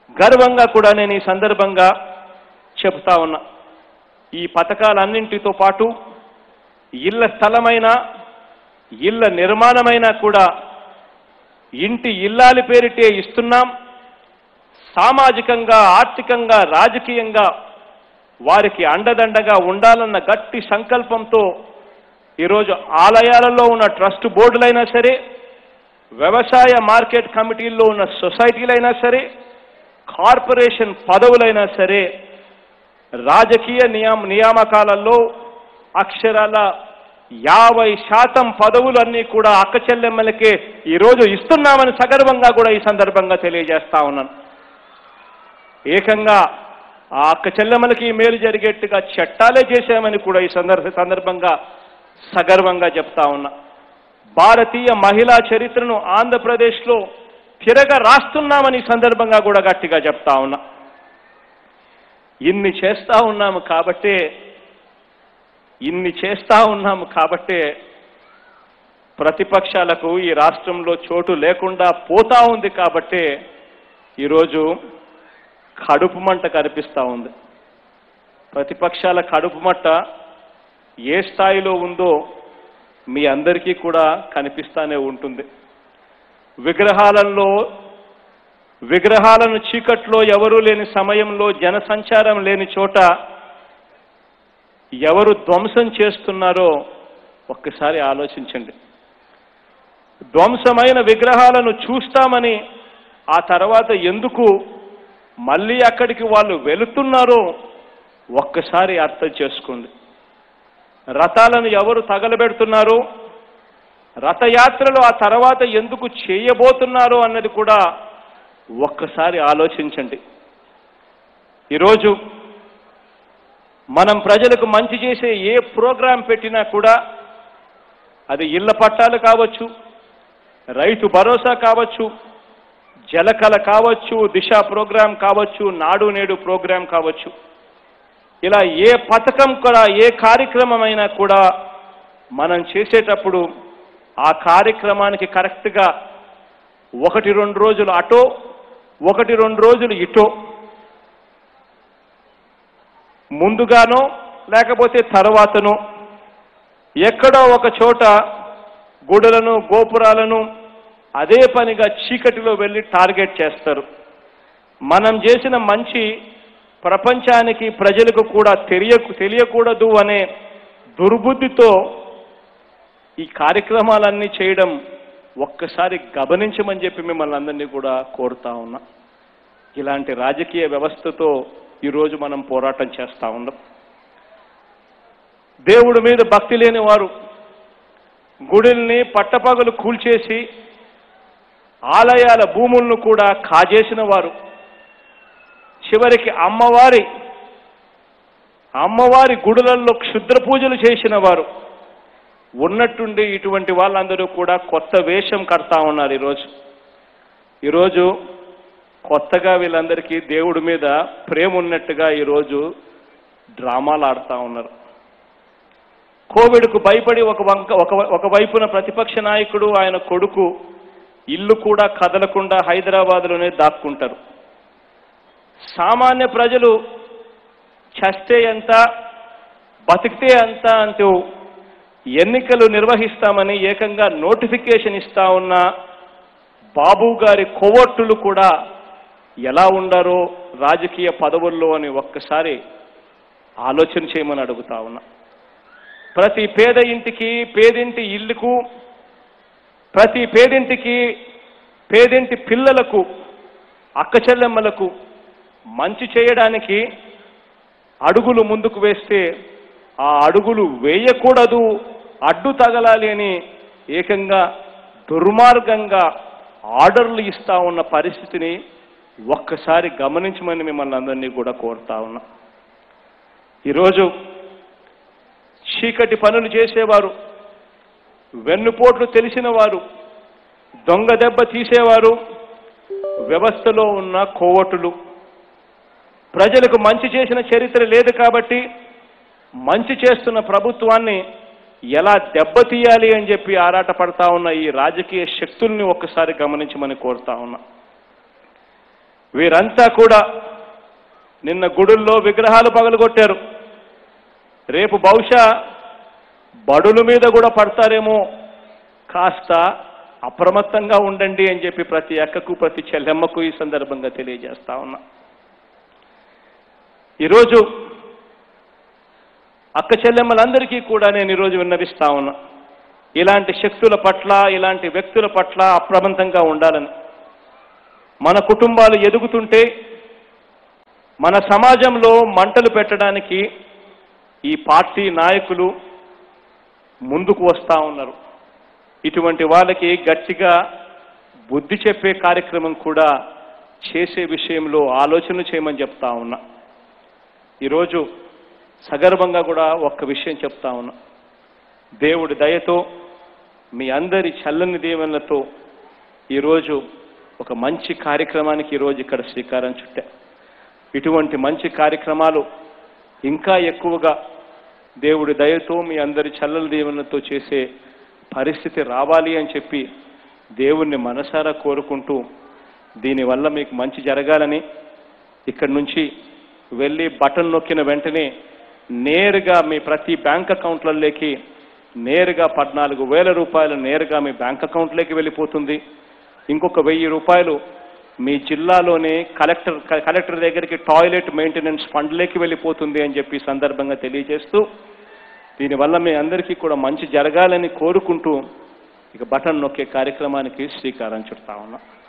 గర్వంగా కూడా నేను ఈ సందర్భంగా చెప్తా ఉన్నా ఈ పథకాలన్నింటితో పాటు ఇళ్ల స్థలమైన ఇళ్ల నిర్మాణమైనా కూడా ఇంటి ఇల్లాలి పేరిటే ఇస్తున్నాం సామాజికంగా ఆర్థికంగా రాజకీయంగా వారికి అండదండగా ఉండాలన్న గట్టి సంకల్పంతో ఈరోజు ఆలయాలలో ఉన్న ట్రస్ట్ బోర్డులైనా సరే వ్యవసాయ మార్కెట్ కమిటీల్లో ఉన్న సొసైటీలైనా సరే కార్పొరేషన్ పదవులైనా సరే రాజకీయ నియామ నియామకాలలో అక్షరాల యాభై శాతం పదవులన్నీ కూడా అక్క చెల్లెమ్మలకే ఈరోజు ఇస్తున్నామని సగర్వంగా కూడా ఈ సందర్భంగా తెలియజేస్తా ఉన్నాను ఏకంగా ఆ అక్క చెల్లెమ్మలకి మేలు జరిగేట్టుగా చట్టాలే చేశామని కూడా ఈ సందర్భ సందర్భంగా సగర్వంగా చెప్తా ఉన్నా భారతీయ మహిళా చరిత్రను ఆంధ్రప్రదేశ్లో తిరగ రాస్తున్నామని ఈ సందర్భంగా కూడా గట్టిగా చెప్తా ఉన్నా ఇన్ని చేస్తా ఉన్నాము కాబట్టే ఇన్ని చేస్తా ఉన్నాము కాబట్టే ప్రతిపక్షాలకు ఈ రాష్ట్రంలో చోటు లేకుండా పోతా ఉంది కాబట్టే ఈరోజు కడుపు మంట కనిపిస్తూ ఉంది ప్రతిపక్షాల కడుపు మంట ఏ స్థాయిలో ఉందో మీ అందరికీ కూడా కనిపిస్తానే ఉంటుంది విగ్రహాలలో విగ్రహాలను చీకట్లో ఎవరూ లేని సమయంలో జనసంచారం లేని చోట ఎవరు ధ్వంసం చేస్తున్నారో ఒక్కసారి ఆలోచించండి ధ్వంసమైన విగ్రహాలను చూస్తామని ఆ తర్వాత ఎందుకు మళ్ళీ అక్కడికి వాళ్ళు వెళుతున్నారో ఒక్కసారి అర్థం చేసుకోండి రథాలను ఎవరు తగలబెడుతున్నారో రథయాత్రలు ఆ తర్వాత ఎందుకు చేయబోతున్నారో అన్నది కూడా ఒక్కసారి ఆలోచించండి ఈరోజు మనం ప్రజలకు మంచి చేసే ఏ ప్రోగ్రాం పెట్టినా కూడా అది ఇళ్ల పట్టాలు కావచ్చు రైతు భరోసా కావచ్చు జలకళ కావచ్చు దిశ ప్రోగ్రాం కావచ్చు నాడు నేడు ప్రోగ్రాం కావచ్చు ఇలా ఏ పథకం కూడా ఏ కార్యక్రమం అయినా కూడా మనం చేసేటప్పుడు ఆ కార్యక్రమానికి కరెక్ట్గా ఒకటి రెండు రోజులు అటో ఒకటి రెండు రోజులు ఇటో ముందుగానో లేకపోతే తర్వాతనో ఎక్కడో ఒక చోట గుడులను గోపురాలను అదే పనిగా చీకటిలో వెళ్ళి టార్గెట్ చేస్తారు మనం చేసిన మంచి ప్రపంచానికి ప్రజలకు కూడా తెలియ తెలియకూడదు అనే దుర్బుద్ధితో ఈ కార్యక్రమాలన్నీ చేయడం ఒక్కసారి గమనించమని చెప్పి మిమ్మల్ని అందరినీ కూడా కోరుతా ఉన్నా ఇలాంటి రాజకీయ వ్యవస్థతో ఈరోజు మనం పోరాటం చేస్తా ఉన్నాం దేవుడి మీద భక్తి లేని వారు గుడుల్ని పట్టపగలు కూల్చేసి ఆలయాల భూములను కూడా కాజేసిన వారు చివరికి అమ్మవారి అమ్మవారి గుడులలో క్షుద్ర పూజలు చేసిన వారు ఉన్నట్టుండి ఇటువంటి వాళ్ళందరూ కూడా కొత్త వేషం కడతా ఉన్నారు ఈరోజు ఈరోజు కొత్తగా వీళ్ళందరికీ దేవుడి మీద ప్రేమ ఉన్నట్టుగా ఈరోజు డ్రామాలు ఆడుతూ ఉన్నారు కోవిడ్కు భయపడి ఒక వంక ఒక ఒక వైపున ప్రతిపక్ష నాయకుడు ఆయన కొడుకు ఇల్లు కూడా కదలకుండా హైదరాబాద్లోనే దాక్కుంటారు సామాన్య ప్రజలు చస్తే ఎంత బతికితే ఎంత అంటూ ఎన్నికలు నిర్వహిస్తామని ఏకంగా నోటిఫికేషన్ ఇస్తా ఉన్న బాబు గారి కోవట్టులు కూడా ఎలా ఉండారో రాజకీయ పదవుల్లో అని ఒక్కసారి ఆలోచన చేయమని అడుగుతా ఉన్నా ప్రతి పేద ఇంటికి పేదింటి ఇల్లుకు ప్రతి పేదింటికి పేదింటి పిల్లలకు అక్క చెల్లెమ్మలకు మంచి చేయడానికి అడుగులు ముందుకు వేస్తే ఆ అడుగులు వేయకూడదు అడ్డు తగలాలి అని ఏకంగా దుర్మార్గంగా ఆర్డర్లు ఇస్తా ఉన్న పరిస్థితిని ఒక్కసారి గమనించమని మిమ్మల్ని అందరినీ కూడా కోరుతా ఉన్నా ఈరోజు చీకటి పనులు చేసేవారు వెన్నుపోట్లు తెలిసిన వారు దొంగ దెబ్బ తీసేవారు వ్యవస్థలో ఉన్న కోవటులు ప్రజలకు మంచి చేసిన చరిత్ర లేదు కాబట్టి మంచి చేస్తున్న ప్రభుత్వాన్ని ఎలా దెబ్బతీయాలి అని చెప్పి ఆరాటపడతా ఉన్న ఈ రాజకీయ శక్తుల్ని ఒక్కసారి గమనించమని కోరుతా ఉన్నా వీరంతా కూడా నిన్న గుడుల్లో విగ్రహాలు పగలగొట్టారు రేపు బహుశా బడుల మీద కూడా పడతారేమో కాస్త అప్రమత్తంగా ఉండండి అని చెప్పి ప్రతి అక్కకు ప్రతి చెల్లెమ్మకు ఈ సందర్భంగా తెలియజేస్తా ఉన్నా ఈరోజు అక్క చెల్లెమ్మలందరికీ కూడా నేను ఈరోజు విన్నవిస్తా ఉన్నా ఇలాంటి శక్తుల పట్ల ఇలాంటి వ్యక్తుల పట్ల అప్రమత్తంగా ఉండాలని మన కుటుంబాలు ఎదుగుతుంటే మన సమాజంలో మంటలు పెట్టడానికి ఈ పార్టీ నాయకులు ముందుకు వస్తా ఉన్నారు ఇటువంటి వాళ్ళకి గట్టిగా బుద్ధి చెప్పే కార్యక్రమం కూడా చేసే విషయంలో ఆలోచన చేయమని చెప్తా ఉన్నా ఈరోజు సగర్వంగా కూడా ఒక్క విషయం చెప్తా ఉన్నా దేవుడి దయతో మీ అందరి చల్లని దీవెనలతో ఈరోజు ఒక మంచి కార్యక్రమానికి ఈరోజు ఇక్కడ శ్రీకారం చుట్టా ఇటువంటి మంచి కార్యక్రమాలు ఇంకా ఎక్కువగా దేవుడి దయతో మీ అందరి చల్లల దీవెనలతో చేసే పరిస్థితి రావాలి అని చెప్పి దేవుణ్ణి మనసారా కోరుకుంటూ దీనివల్ల మీకు మంచి జరగాలని ఇక్కడి నుంచి వెళ్ళి బటన్ నొక్కిన వెంటనే నేరుగా మీ ప్రతి బ్యాంక్ అకౌంట్లలోకి నేరుగా పద్నాలుగు వేల రూపాయలు నేరుగా మీ బ్యాంక్ అకౌంట్లోకి వెళ్ళిపోతుంది ఇంకొక వెయ్యి రూపాయలు మీ జిల్లాలోనే కలెక్టర్ కలెక్టర్ దగ్గరికి టాయిలెట్ మెయింటెనెన్స్ ఫండ్లోకి వెళ్ళిపోతుంది అని చెప్పి ఈ సందర్భంగా తెలియజేస్తూ దీనివల్ల మీ అందరికీ కూడా మంచి జరగాలని కోరుకుంటూ ఇక బటన్ నొక్కే కార్యక్రమానికి శ్రీకారం చుడతా ఉన్నా